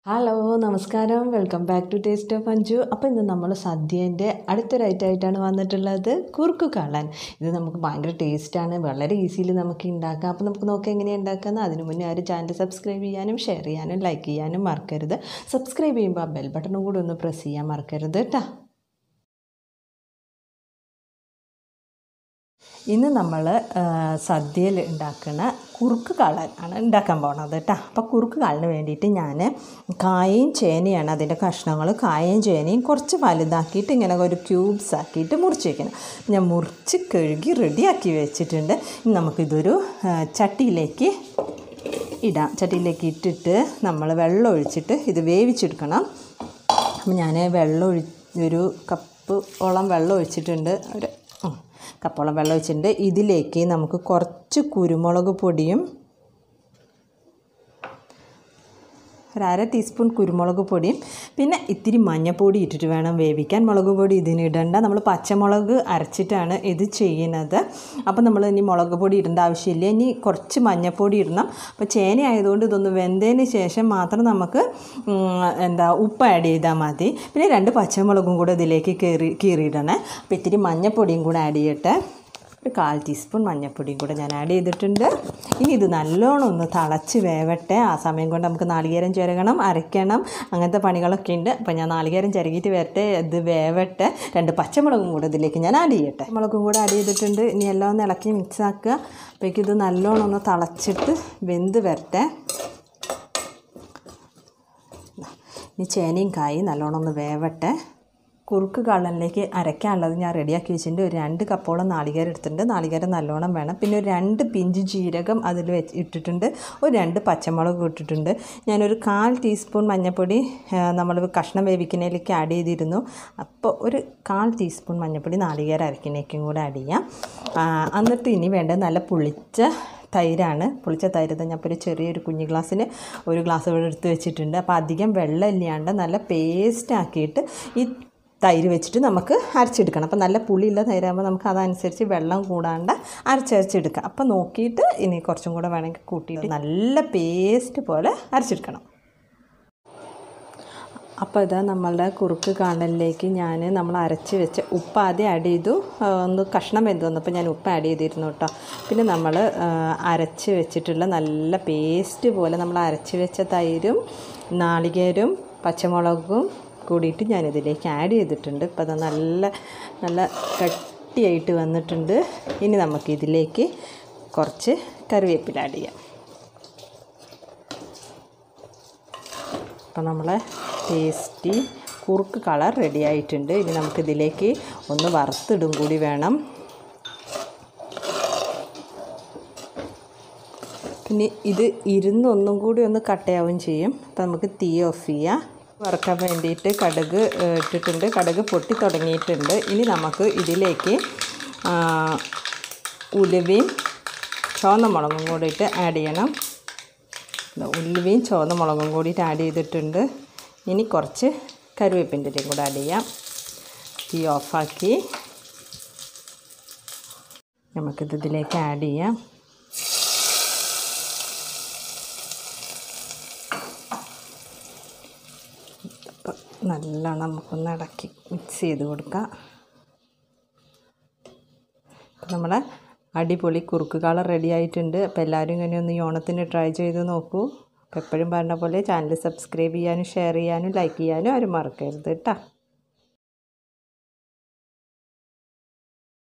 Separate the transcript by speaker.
Speaker 1: hello നമസ്കാരം welcome back to taste of Anju അപ്പോൾ ഇന്ന് നമ്മൾ സദ്യേൻ്റെ അടുത്തൊരു item ആയിട്ടാണ് വന്നിട്ടുള്ളത് കുറുക്കു കാളൻ ഇത് നമുക്ക് ഭയങ്കര ടേസ്റ്റാണ് വളരെ ഈസിയിൽ നമുക്ക് ഉണ്ടാക്കാം അപ്പോൾ നമുക്ക് നോക്കാം എങ്ങനെയാണ് ഉണ്ടാക്കുന്നത് അതിന് മുന്നേ ആ ഒരു ചാനൽ സബ്സ്ക്രൈബ് ചെയ്യാനും ഷെയർ ചെയ്യാനും ലൈക്ക് ചെയ്യാനും മറക്കരുത് സബ്സ്ക്രൈബ് ചെയ്യുമ്പോൾ ആ ബെൽ ബട്ടണും കൂടി ഒന്ന് പ്രസ് ചെയ്യാൻ മറക്കരുത് കേട്ടോ ഇന്ന് നമ്മൾ സദ്യയിൽ ഉണ്ടാക്കുന്ന കുറുക്ക് കാളൻ ആണ് ഉണ്ടാക്കാൻ പോണത് കേട്ടോ അപ്പോൾ കുറുക്ക് കാളിന് വേണ്ടിയിട്ട് ഞാൻ കായയും ചേനയാണ് അതിൻ്റെ കഷ്ണങ്ങൾ കായയും ചേനയും കുറച്ച് വലുതാക്കിയിട്ട് ഇങ്ങനെ ഒരു ക്യൂബ്സ് ആക്കിയിട്ട് മുറിച്ച് വെക്കണം ഞാൻ മുറിച്ച് കഴുകി റെഡിയാക്കി വെച്ചിട്ടുണ്ട് ഇനി നമുക്കിതൊരു ആ, ചട്ടിയിലേക്ക് ഇടാം ചട്ടിയിലേക്ക് ഇട്ടിട്ട് നമ്മൾ വെള്ളം ഒഴിച്ചിട്ട് ഇത് വേവിച്ചെടുക്കണം അപ്പം ഞാൻ വെള്ളം ഒഴി ഒരു കപ്പ് ഓളം വെള്ളം ഒഴിച്ചിട്ടുണ്ട് ഒരു ഉം, കപ്പോളം വെള്ളം ഒഴിച്ചിട്ടുണ്ട് ഇതിലേക്ക് നമുക്ക് കുറച്ച് കുരുമുളക് പൊടിയും ഒരു അര ടീസ്പൂൺ കുരുമുളക് പൊടിയും പിന്നെ ഇത്തിരി മഞ്ഞൾപ്പൊടി ഇട്ടിട്ട് വേണം വേവിക്കാൻ മുളക് പൊടി ഇതിന് ഇടണ്ട നമ്മൾ പച്ചമുളക് അരച്ചിട്ടാണ് ഇത് ചെയ്യുന്നത് അപ്പോൾ നമ്മൾ ഇനി മുളക് പൊടി ഇടേണ്ട ആവശ്യമില്ല ഇനി കുറച്ച് മഞ്ഞൾപ്പൊടി ഇടണം അപ്പോൾ ചേന ആയതുകൊണ്ട് ഇതൊന്ന് വെന്തതിന് ശേഷം മാത്രം നമുക്ക് ഉം, എന്താ ഉപ്പ് ആഡ് ചെയ്താൽ മതി പിന്നെ രണ്ട് പച്ചമുളകും കൂടെ ഇതിലേക്ക് കീറി കീറിയിടണേ അപ്പോൾ ഇത്തിരി മഞ്ഞൾപ്പൊടിയും കൂടെ ആഡ് ചെയ്യട്ടെ ഒരു കാൽ ടീസ്പൂൺ മഞ്ഞൾപ്പൊടിയും കൂടെ ഞാൻ ആഡ് ചെയ്തിട്ടുണ്ട് ഇനി ഇത് നല്ലോണം ഒന്ന് തിളച്ച് വേവട്ടെ ആ സമയം കൊണ്ട് നമുക്ക് നാളികേരം ചിരകണം അരയ്ക്കണം അങ്ങനത്തെ പണികളൊക്കെ ഉണ്ട് അപ്പോൾ ഞാൻ നാളികേരം ചിരകിയിട്ട് വരട്ടെ ഇത് വേവട്ടെ രണ്ട് പച്ചമുളകും കൂടെ ഇതിലേക്ക് ഞാൻ ആഡ് ചെയ്യട്ടെ മുളകും കൂടെ ആഡ് ചെയ്തിട്ടുണ്ട് ഇനി എല്ലാം ഒന്ന് ഇളക്കി മിക്സ് ആക്കുക അപ്പോഴേക്കും ഇത് നല്ലോണം ഒന്ന് തിളച്ചിട്ട് വെന്ത് വരട്ടെ ഇനി ചേനയും കായും നല്ലോണം ഒന്ന് വേവട്ടെ കുറുക്ക് കള്ളനിലേക്ക് അരയ്ക്കാനുള്ളത് ഞാൻ റെഡിയാക്കി വെച്ചിട്ടുണ്ട് ഒരു രണ്ട് കപ്പോളം നാളികേരം എടുത്തിട്ടുണ്ട് നാളികേരം നല്ലോണം വേണം പിന്നെ ഒരു രണ്ട് പിഞ്ച് ജീരകം അതിൽ വെച്ച് ഇട്ടിട്ടുണ്ട് ഒരു രണ്ട് പച്ചമുളക് ഇട്ടിട്ടുണ്ട് ഞാനൊരു കാൽ ടീസ്പൂൺ മഞ്ഞൾപ്പൊടി നമ്മൾ കഷ്ണം വേവിക്കുന്നതിലേക്ക് ആഡ് ചെയ്തിരുന്നു അപ്പോൾ ഒരു കാൽ ടീസ്പൂൺ മഞ്ഞൾപ്പൊടി നാളികേരം അരക്കുന്നേക്കും കൂടെ ആഡ് ചെയ്യാം ആ, എന്നിട്ട് ഇനി വേണ്ടത് നല്ല പുളിച്ച തൈരാണ് പുളിച്ച തൈര് ഞാൻ ഇപ്പോൾ ഒരു ചെറിയൊരു കുഞ്ഞു ഗ്ലാസ്സിന് ഒരു ഗ്ലാസ് ഇവിടെ എടുത്ത് വെച്ചിട്ടുണ്ട് അപ്പോൾ അധികം വെള്ളം ഇല്ലാണ്ട് നല്ല പേസ്റ്റ് ആക്കിയിട്ട് ഈ തൈര് വെച്ചിട്ട് നമുക്ക് അരച്ചെടുക്കണം അപ്പോൾ നല്ല പുളിയുള്ള തൈരാകുമ്പോൾ നമുക്ക് അതനുസരിച്ച് വെള്ളം കൂടാണ്ട് അരച്ചരച്ചെടുക്കാം അപ്പോൾ നോക്കിയിട്ട് ഇനി കുറച്ചും കൂടെ വേണമെങ്കിൽ കൂട്ടിയിട്ട് നല്ല പേസ്റ്റ് പോലെ അരച്ചെടുക്കണം അപ്പോൾ ഇതാ നമ്മളുടെ കുറുക്ക് കാണലിലേക്ക് ഞാൻ നമ്മൾ അരച്ച് വെച്ച ഉപ്പ് ആദ്യം ആഡ് ചെയ്തു ആ, ഒന്ന് കഷ്ണം വെന്ത് വന്നപ്പോൾ ഞാൻ ഉപ്പ് ആഡ് ചെയ്തിരുന്നു കേട്ടോ പിന്നെ നമ്മൾ ആ, അരച്ച് വെച്ചിട്ടുള്ള നല്ല പേസ്റ്റ് പോലെ നമ്മൾ അരച്ച് വെച്ച തൈരും നാളികേരും പച്ചമുളകും കൂടിയിട്ട് ഞാനിതിലേക്ക് ആഡ് ചെയ്തിട്ടുണ്ട് ഇപ്പോൾ അത് നല്ല നല്ല കട്ടിയായിട്ട് വന്നിട്ടുണ്ട് ഇനി നമുക്കിതിലേക്ക് കുറച്ച് കറിവേപ്പില ആഡ് ചെയ്യാം അപ്പോൾ നമ്മളെ ടേസ്റ്റി കുറുക്ക് കളർ റെഡി ആയിട്ടുണ്ട് ഇനി നമുക്കിതിലേക്ക് ഒന്ന് വറുത്തിടും കൂടി വേണം പിന്നെ ഇത് ഇരുന്ന് ഒന്നും കൂടി ഒന്ന് കട്ടയാവും ചെയ്യും അപ്പോൾ നമുക്ക് തീ ഓഫ് ചെയ്യാം വറുക്കാൻ വേണ്ടിയിട്ട് കടുക് ഏഹ്, ഇട്ടിട്ടുണ്ട് കടുക് പൊട്ടി തുടങ്ങിയിട്ടുണ്ട് ഇനി നമുക്ക് ഇതിലേക്ക് ആ, ഉലുവയും ചുവന്ന മുളകും കൂടിയിട്ട് ആഡ് ചെയ്യണം ദാ ഉലുവയും ചുവന്ന മുളകും കൂടിയിട്ട് ആഡ് ചെയ്തിട്ടുണ്ട് ഇനി കുറച്ച് കരുവേപ്പിൻ്റെ ഇലയും കൂടെ ആഡ് ചെയ്യാം തീ ഓഫാക്കി നമുക്കിത് ഇതിലേക്ക് ആഡ് ചെയ്യാം അപ്പം നല്ലോണം നമുക്കൊന്ന് ഇളക്കി മിക്സ് ചെയ്ത് കൊടുക്കാം അപ്പം നമ്മളെ അടിപൊളി കുറുക്ക് കളർ റെഡി ആയിട്ടുണ്ട് അപ്പോൾ എല്ലാവരും ഇങ്ങനെ ഒന്ന് ഈ ഓണത്തിന് ട്രൈ ചെയ്ത് നോക്കൂ അപ്പോൾ എപ്പോഴും പറഞ്ഞ പോലെ ചാനൽ സബ്സ്ക്രൈബ് ചെയ്യാനും ഷെയർ ചെയ്യാനും ലൈക്ക് ചെയ്യാനും ആരും മറക്കരുത് കേട്ടോ